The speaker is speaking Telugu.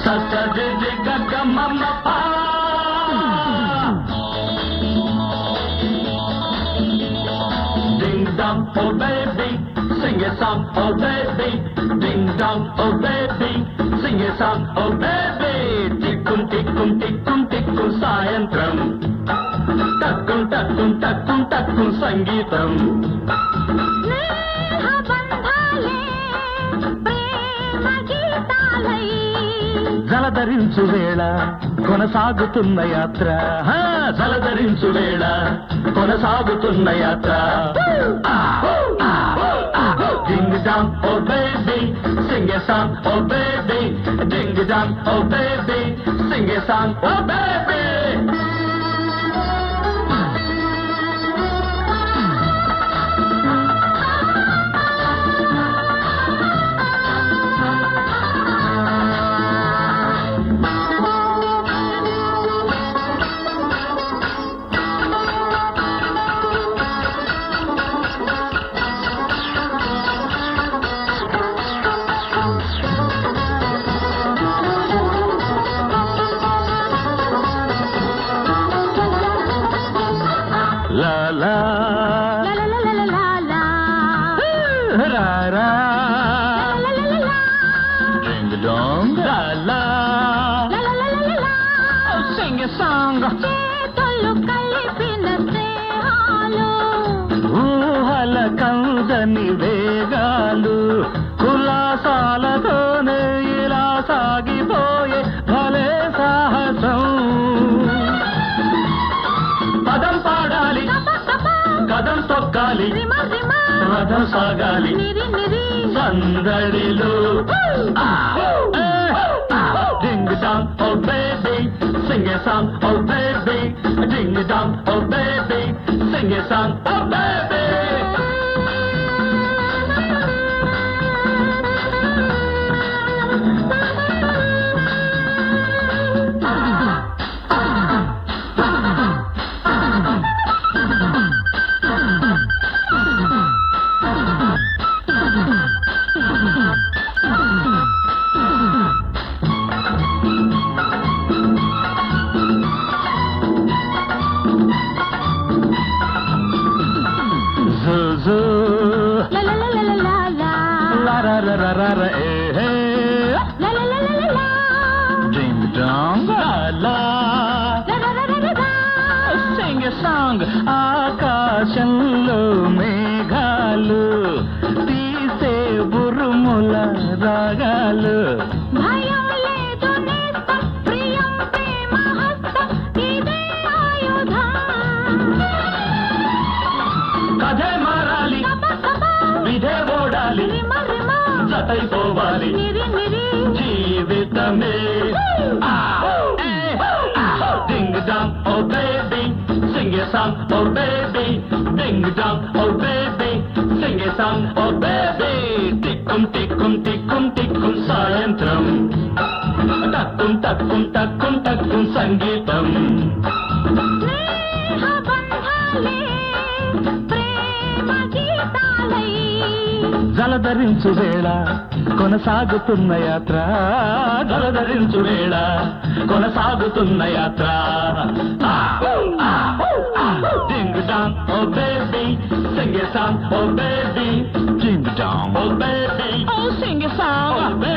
సస రి రి గ గ మ మ ప Ding dong, oh baby, sing a song, oh baby. Ding dong, oh baby, sing a song, oh baby. టిక్కుం టిక్కుం టిక్కుం టిక్కుం సాయంత్రం టక్కుం టక్కుం టక్కుం టక్కుం సంగీతం స్నేహ బంధాలే ప్రేమ గీతాలై జలధరించు వేళ కొనసాగుతున్న యాత్ర హా, జలధరించు వేళ కొనసాగుతున్న యాత్ర ding dong oh baby sing a song oh baby ding dong oh baby sing a song oh baby లా లా లలలలలలా. రా రా లలలలలా. డింగ్ డాంగ్ లా లా లలలలలలా. సింగ్ ఎ సాంగ్ చేతులు కలిపిన స్నేహాలు ఊహల కందని వేగాలు కులాసాలతోనే ఇలా సాగిపోయే భలే సాహసం పదం పాడాలి తప తప. కదం తొక్కాలి రిమ రిమ. రథం సాగాలి నిరి నిరి. సందడిలో ding dong oh baby sing a song oh baby ding dong oh baby sing a song oh baby జుజు లలలలలలా. లారరరరర ఏ హే లలలలలలా. డింగ్ డాంగ్ లా లా లలలలలలా. సింగ్ ఎ సాంగ్ ఆకాశంలో మేఘాలు తీసే బురుముల రాగాలు భయం లేదు నేస్తం, ప్రియం ప్రేమ హస్తం, ఇదే ఆయుధం. కథే మారాలి తప తప. విధే ఓడాలి రిమ రిమ. జతైపోవాలి నిరి నిరి. జీవితమే ding dong oh baby sing a song oh baby ding dong oh baby sing a song oh baby టిక్కుం టిక్కుం టిక్కుం టిక్కుం సాయంత్రం టక్కుం టక్కుం టక్కుం టక్కుం సంగీతం స్నేహ బంధాలే ప్రేమ గీతాలై జలధరించు వేళ కొనసాగుతున్న యాత్ర జలధరించు వేళ కొనసాగుతున్న యాత్ర ding dong oh baby sing a song oh baby ding dong oh baby oh sing a song oh baby